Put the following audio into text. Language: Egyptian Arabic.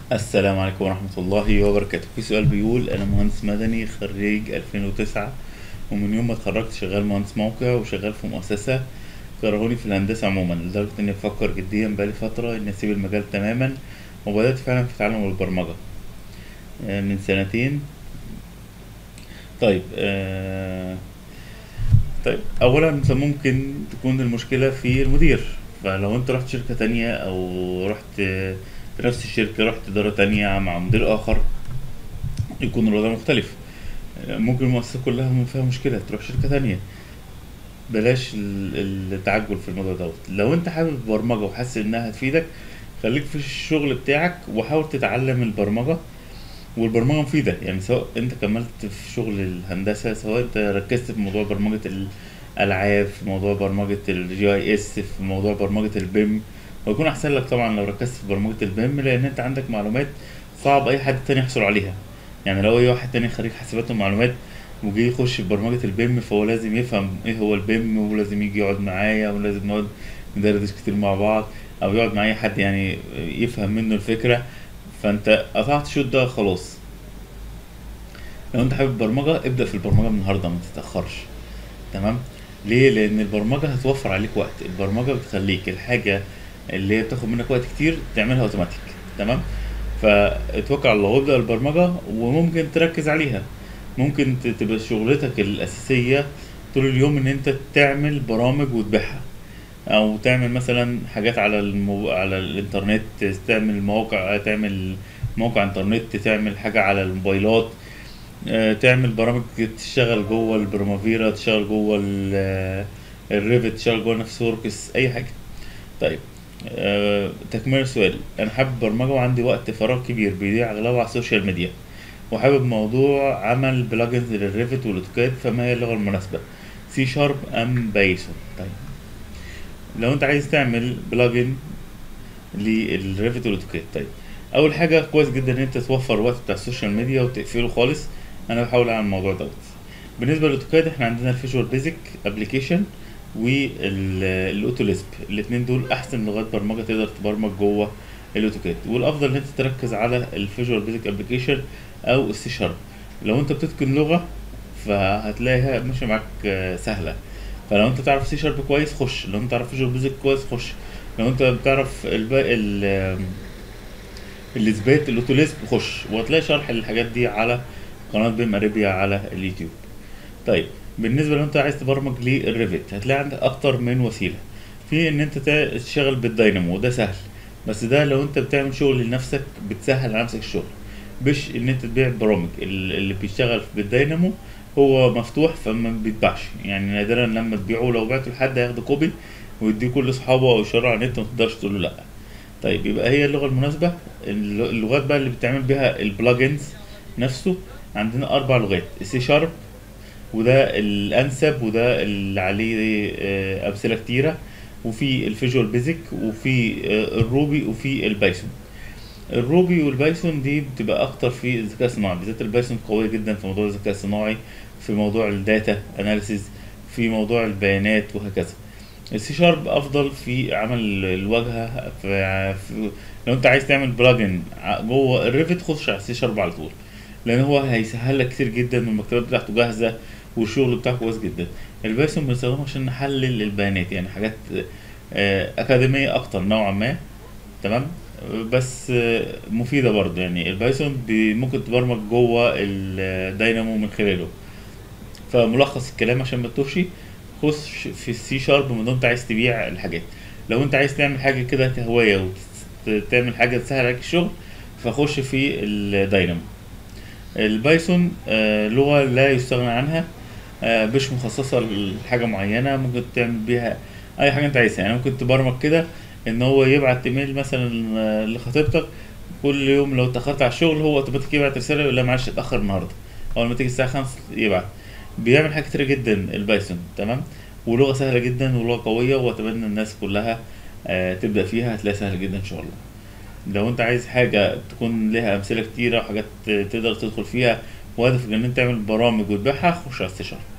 السلام عليكم ورحمة الله وبركاته في سؤال بيقول أنا مهندس مدني خريج 2009 ومن يوم ما اتخرجت شغال مهندس موقع وشغال في مؤسسة كرهوني في الهندسة عموما لدرجة إني بفكر جديا بقالي فترة إني أسيب المجال تماما وبدأت فعلا في تعلم البرمجة آه، من سنتين طيب آه طيب أولا أنت ممكن تكون المشكلة في المدير فلو أنت رحت شركة تانية أو رحت آه، في نفس الشركة رحت إدارة تانية مع مدير آخر يكون الوضع مختلف آه، ممكن المؤسسة كلها من فيها مشكلة تروح شركة تانية بلاش ال- التعجل في الموضوع دوت لو انت حابب البرمجة وحاسس انها هتفيدك خليك في الشغل بتاعك وحاول تتعلم البرمجة والبرمجة مفيدة يعني سواء انت كملت في شغل الهندسة سواء انت ركزت في موضوع برمجة الألعاب في موضوع برمجة الجي اي اس في موضوع برمجة البيم ويكون أحسن لك طبعا لو ركزت في برمجة البيم لأن انت عندك معلومات صعب أي حد تاني يحصل عليها يعني لو أي واحد تاني خريج حاسبات ومعلومات وجه يخش في برمجة البيم فهو لازم يفهم ايه هو البيم ولازم يجي يقعد معايا ولازم نقعد ندردش كتير مع بعض او يقعد مع اي حد يعني يفهم منه الفكرة فانت قطعت الشوط ده خلاص لو انت حابب البرمجة ابدأ في البرمجة من النهاردة ما تتأخرش تمام ليه لان البرمجة هتوفر عليك وقت البرمجة بتخليك الحاجة اللي هي بتاخد منك وقت كتير تعملها اوتوماتيك تمام فاتوكل على الله وابدأ البرمجة وممكن تركز عليها ممكن ت- تبقى شغلتك الأساسية طول اليوم إن أنت تعمل برامج وتبيعها أو تعمل مثلا حاجات على المو... على الإنترنت تعمل مواقع تعمل موقع إنترنت تعمل حاجة على الموبايلات آه، تعمل برامج تشتغل جوه البرمافيرا تشتغل جوه ال- الريفت تشتغل جوه نفس وركس أي حاجة طيب آه، تكمل السؤال أنا حابب برمجة وعندي وقت فراغ كبير بيضيع أغلبه على السوشيال ميديا وحابب موضوع عمل بلجنز للريفت والاوتوكاد فما هي اللغة المناسبة سي شارب ام بايثون طيب لو انت عايز تعمل بلجن للريفت والاوتوكاد طيب اول حاجة كويس جدا ان انت توفر وقت بتاع السوشيال ميديا وتقفله خالص انا بحاول اعمل الموضوع دوت بالنسبة للاوتوكاد احنا عندنا الفيجوال بيزك ابلكيشن والاوتوليسب الاتنين دول احسن لغات برمجة تقدر تبرمج جوه الاوتوكاد والافضل ان انت تركز على الفيجوال بيزك ابلكيشن او السي شارب لو انت بتتقن لغة فهتلاقيها ماشية معاك آه، سهلة فلو انت تعرف سي شارب كويس خش لو انت تعرف فيجوال بيزك كويس خش لو انت بتعرف الباقي ال الاثبات الاوتوليسب خش وهتلاقي شرح الحاجات دي على قناة بيم اريبيا على اليوتيوب طيب بالنسبة لو انت عايز تبرمج للريفت هتلاقي عندك اكتر من وسيلة في ان انت تا- تشتغل بالداينامو وده سهل بس ده لو انت بتعمل شغل لنفسك بتسهل على نفسك الشغل مش ان انت تبيع برامج ال- اللي بيشتغل بالداينامو هو مفتوح فما بيتباعش يعني نادرا لما تبيعه لو بعته لحد هياخد كوبي ويديه كل اصحابه او يشيره على النت ما تقدرش تقول له لا طيب يبقى هي اللغه المناسبه الل- اللغات بقى اللي بتعمل بيها البلجنز نفسه عندنا اربع لغات سي شارب وده الانسب وده اللي عليه آه، امثله كتيره وفي الفيجوال بيزك وفي آه، الروبي وفي البايثون الروبي والبايثون دي بتبقى اكتر في الذكاء الصناعي بالذات البايثون قويه جدا في موضوع الذكاء الصناعي في موضوع الداتا اناليسيز في موضوع البيانات وهكذا السي شارب افضل في عمل الواجهه في, في لو انت عايز تعمل بلجن ع- جوه الريفت خش على السي شارب على طول لان هو هيسهل لك كتير جدا والمكتبات بتاعته جاهزه والشغل بتاعه كويس جدا البايثون بنستخدمه عشان نحلل البيانات يعني حاجات آه، اكاديميه اكتر نوعا ما تمام بس آه، مفيده برضه يعني البايثون بي- ممكن تبرمج جوه الداينامو من خلاله فملخص الكلام عشان ما تتوهش خش في السي شارب من انت عايز تبيع الحاجات لو انت عايز تعمل حاجه كده كهوايه وتعمل حاجه تسهل عليك الشغل فخش في الداينامو البايثون آه، لغه لا يستغنى عنها آه، مش مخصصه لحاجه معينه ممكن تعمل بيها اي حاجه انت عايزها يعني ممكن تبرمج كده ان هو يبعت ايميل مثلا آه، لخطيبتك كل يوم لو اتاخرت على الشغل هو اوتوماتيك يبعت رساله يقول لها معلش اتاخر النهارده اول ما تيجي الساعه 5 يبعت بيعمل حاجات كتير جدا البايثون تمام ولغه سهله جدا ولغه قويه واتمنى الناس كلها آه، تبدا فيها هتلاقيها سهله جدا ان شاء الله لو انت عايز حاجه تكون لها امثله كتيره وحاجات تقدر تدخل فيها وهدفك ان انت تعمل برامج وتبيعها خش على السي شارب